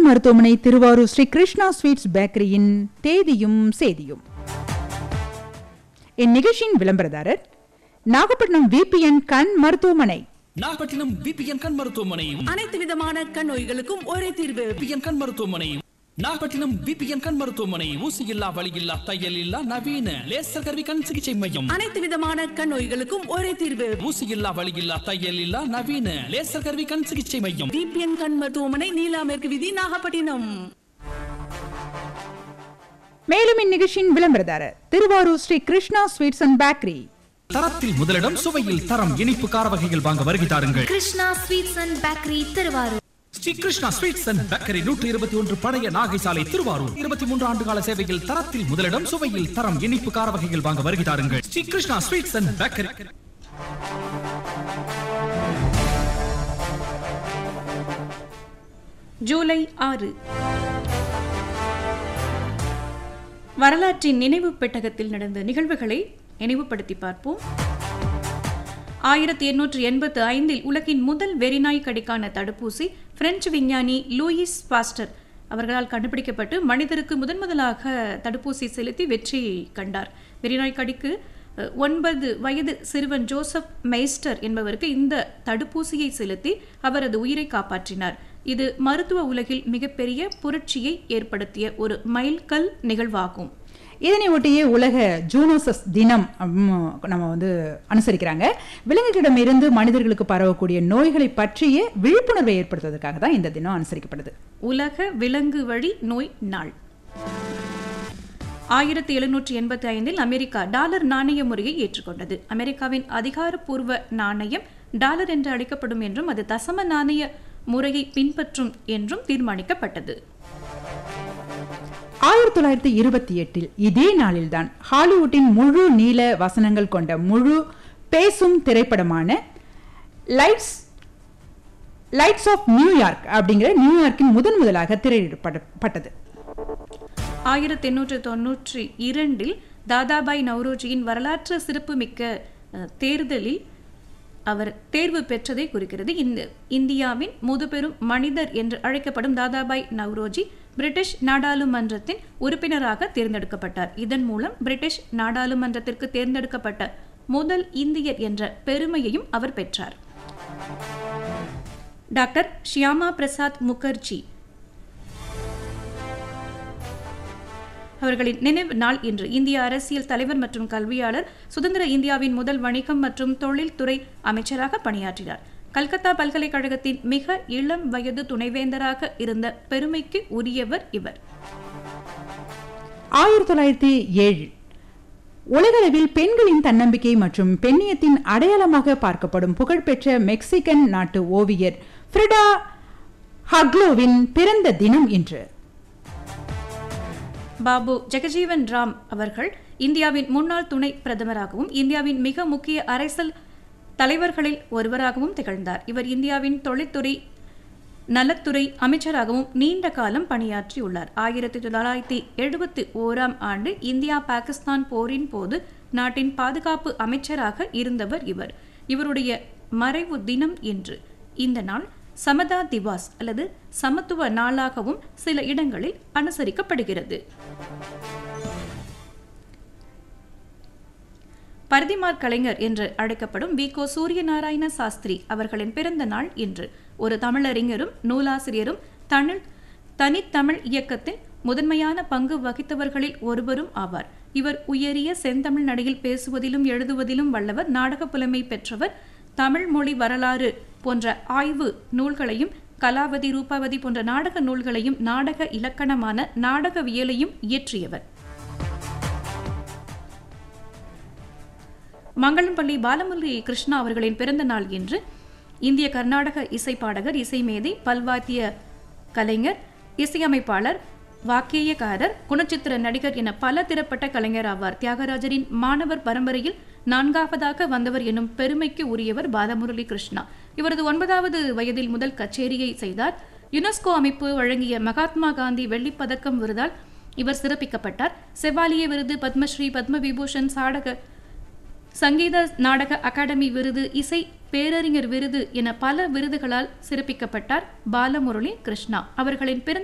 மருத்துவமனை திருவாரூர் ஸ்ரீ கிருஷ்ணா ஸ்வீட்ஸ் பேக்கரியின் தேதியும் சேதியும் இந்நிகழ்ச்சியின் விளம்பரதாரர் நாகப்பட்டினம் விபிஎன் கண் மருத்துவமனை நாகப்பட்டினம் விபிஎன் கண் மருத்துவமனை அனைத்து விதமான கண் நோய்களுக்கும் ஒரே தீர்வு விபிஎன் கண் மருத்துவமனை நாகப்பட்டினம் விபிஎன் கண் மருத்துவமனை ஊசி இல்லா வலி இல்லா தையல் இல்லா நவீன லேசர் கருவி கண் சிகிச்சை மையம் அனைத்து விதமான கண் நோய்களுக்கும் ஒரே தீர்வு ஊசி இல்லா வலி இல்லா தையல் இல்லா நவீன லேசர் கருவி கண் சிகிச்சை மையம் டிபிஎன் கண் மருத்துவமனை நீலா மேற்கு விதி நாகப்பட்டினம் மேலும் இந்நிகழ்ச்சியின் விளம்பரதாரர் Tiruvarur Sri Krishna sweets and bakery தரத்தில் முதலிடம் சுவையில் தரம் இனிப்பு கார வகைகள் வாங்க வருகை தாருங்கள் Krishna sweets and bakery Tiruvarur Sri Krishna sweets and bakery நூற்றி இருபத்தி ஒன்று பழைய நாகை சாலை திருவாரூர் இருபத்தி மூன்று ஆண்டு கால சேவையில் தரத்தில் முதலிடம் சுவையில் தரம் இனிப்பு கார வகைகள் வாங்க வருகை தாருங்கள் Sri Krishna sweets and bakery ஜூலை ஆறு வரலாற்றின் நினைவு பெட்டகத்தில் நடந்த நிகழ்வுகளை நினைவுபடுத்தி பார்ப்போம் ஆயிரத்தி எண்ணூற்று எண்பத்து ஐந்தில் உலகின் முதல் வெறிநாய் கடிக்கான தடுப்பூசி பிரெஞ்சு விஞ்ஞானி லூயிஸ் பாஸ்டர் அவர்களால் கண்டுபிடிக்கப்பட்டு மனிதருக்கு முதன் முதலாக தடுப்பூசி செலுத்தி வெற்றி கண்டார் வெறிநாய் கடிக்கு அஹ், ஒன்பது வயது சிறுவன் ஜோசப் மெய்ஸ்டர் என்பவருக்கு இந்த தடுப்பூசியை செலுத்தி அவரது உயிரை காப்பாற்றினார் இது மருத்துவ உலகில் மிகப்பெரிய புரட்சியை ஏற்படுத்திய ஒரு மைல்கல் நிகழ்வாகும் இதனை ஒட்டியே உலக ஜூனோசஸ் தினம் ம், நம்ம வந்து அனுசரிக்கிறாங்க விலங்குகளிடமிருந்து மனிதர்களுக்கு பரவக்கூடிய நோய்களை பற்றிய விழிப்புணர்வை ஏற்படுத்துவதற்காக தான் இந்த தினம் அனுசரிக்கப்படுது உலக விலங்கு வழி நோய் நாள் ஆயிரத்தி எழுநூற்றி எண்பத்தி ஐந்தில் அமெரிக்கா டாலர் நாணய முறையை ஏற்றுக்கொண்டது அமெரிக்காவின் அதிகாரப்பூர்வ நாணயம் டாலர் என்று அழைக்கப்படும் என்றும் அது தசம நாணய முறையை பின்பற்றும் என்றும் தீர்மானிக்கப்பட்டது ஆயிரத்தி தொள்ளாயிரத்தி இருபத்தி எட்டில் இதே நாளில்தான் ஹாலிவுட்டின் முழு நீள வசனங்கள் கொண்ட முழு பேசும் திரைப்படமான லைட்ஸ் லைட்ஸ் ஆஃப் நியூயார்க் அப்படிங்கிற நியூயார்க்கின் முதன் முதலாக திரையிடப்பட்டது ஆயிரத்தி எண்ணூற்று தொன்னூற்றி இரண்டில் தாதாபாய் நவ்ரோஜியின் வரலாற்று சிறப்புமிக்க அஹ், தேர்தலில் அவர் தேர்வு பெற்றதை குறிக்கிறது இந்த இந்தியாவின் முதுபெரும் மனிதர் என்று அழைக்கப்படும் தாதாபாய் நவ்ரோஜி பிரிட்டிஷ் நாடாளுமன்றத்தின் உறுப்பினராக தேர்ந்தெடுக்கப்பட்டார் இதன் மூலம் பிரிட்டிஷ் நாடாளுமன்றத்திற்கு தேர்ந்தெடுக்கப்பட்ட முதல் இந்தியர் என்ற பெருமையையும் அவர் பெற்றார் டாக்டர் ஷியாமா பிரசாத் முகர்ஜி அவர்களின் நினைவு நாள் இன்று இந்திய அரசியல் தலைவர் மற்றும் கல்வியாளர் சுதந்திர இந்தியாவின் முதல் வணிகம் மற்றும் தொழில்துறை அமைச்சராக பணியாற்றினார் கல்கத்தா பல்கலைக்கழகத்தின் மிக இளம் வயது துணைவேந்தராக இருந்த பெருமைக்கு உரியவர் இவர் ஆயிரத்தி தொள்ளாயிரத்தி ஏழு உலகளவில் பெண்களின் தன்னம்பிக்கை மற்றும் பெண்ணியத்தின் அடையாளமாக பார்க்கப்படும் புகழ்பெற்ற மெக்சிகன் நாட்டு ஓவியர் ஃப்ரிடா ஹக்லோவின் பிறந்த தினம் இன்று பாபு ஜெகஜீவன் ராம் அவர்கள் இந்தியாவின் முன்னாள் துணை பிரதமராகவும் இந்தியாவின் மிக முக்கிய அரசியல் தலைவர்களில் ஒருவராகவும் திகழ்ந்தார் இவர் இந்தியாவின் தொழில்துறை நலத்துறை அமைச்சராகவும் நீண்ட காலம் பணியாற்றியுள்ளார் ஆயிரத்தி தொள்ளாயிரத்தி எழுபத்தி ஓராம் ஆண்டு இந்தியா பாகிஸ்தான் போரின் போது நாட்டின் பாதுகாப்பு அமைச்சராக இருந்தவர் இவர் இவருடைய மறைவு தினம் இன்று இந்த நாள் சமதா திவாஸ் அல்லது சமத்துவ நாளாகவும் சில இடங்களில் அனுசரிக்கப்படுகிறது பரதிமார் கலைஞர் என்று அழைக்கப்படும் வி கோ சூரியநாராயண சாஸ்திரி அவர்களின் பிறந்த நாள் இன்று ஒரு தமிழறிஞரும் நூலாசிரியரும் தமிழ் தனித்தமிழ் இயக்கத்தில் முதன்மையான பங்கு வகித்தவர்களில் ஒருவரும் ஆவார் இவர் உயரிய செந்தமிழ் நடையில் பேசுவதிலும் எழுதுவதிலும் வல்லவர் நாடக புலமை பெற்றவர் தமிழ் மொழி வரலாறு போன்ற ஆய்வு நூல்களையும் கலாவதி ரூபாவதி போன்ற நாடக நூல்களையும் நாடக இலக்கணமான நாடகவியலையும் இயற்றியவர் மங்களம்பள்ளி பாலமுரளி கிருஷ்ணா அவர்களின் பிறந்த நாள் இன்று இந்திய கர்நாடக இசை பாடகர் இசைமேதை பல்வாத்திய கலைஞர் இசையமைப்பாளர் வாக்கியக்காரர் குணச்சித்திர நடிகர் என பல திறப்பட்ட கலைஞர் ஆவார் தியாகராஜரின் மாணவர் பரம்பரையில் நான்காவதாக வந்தவர் எனும் பெருமைக்கு உரியவர் பாலமுரளி கிருஷ்ணா இவரது ஒன்பதாவது வயதில் முதல் கச்சேரியை செய்தார் யுனெஸ்கோ அமைப்பு வழங்கிய மகாத்மா காந்தி வெள்ளிப் பதக்கம் விருதால் இவர் சிறப்பிக்கப்பட்டார் செவாலிய விருது பத்மஸ்ரீ பத்ம விபூஷன் சாடக சங்கீத நாடக அகாடமி விருது இசை பேரறிஞர் விருது என பல விருதுகளால் சிறப்பிக்கப்பட்டார் பாலமுரளி கிருஷ்ணா அவர்களின் பிறந்த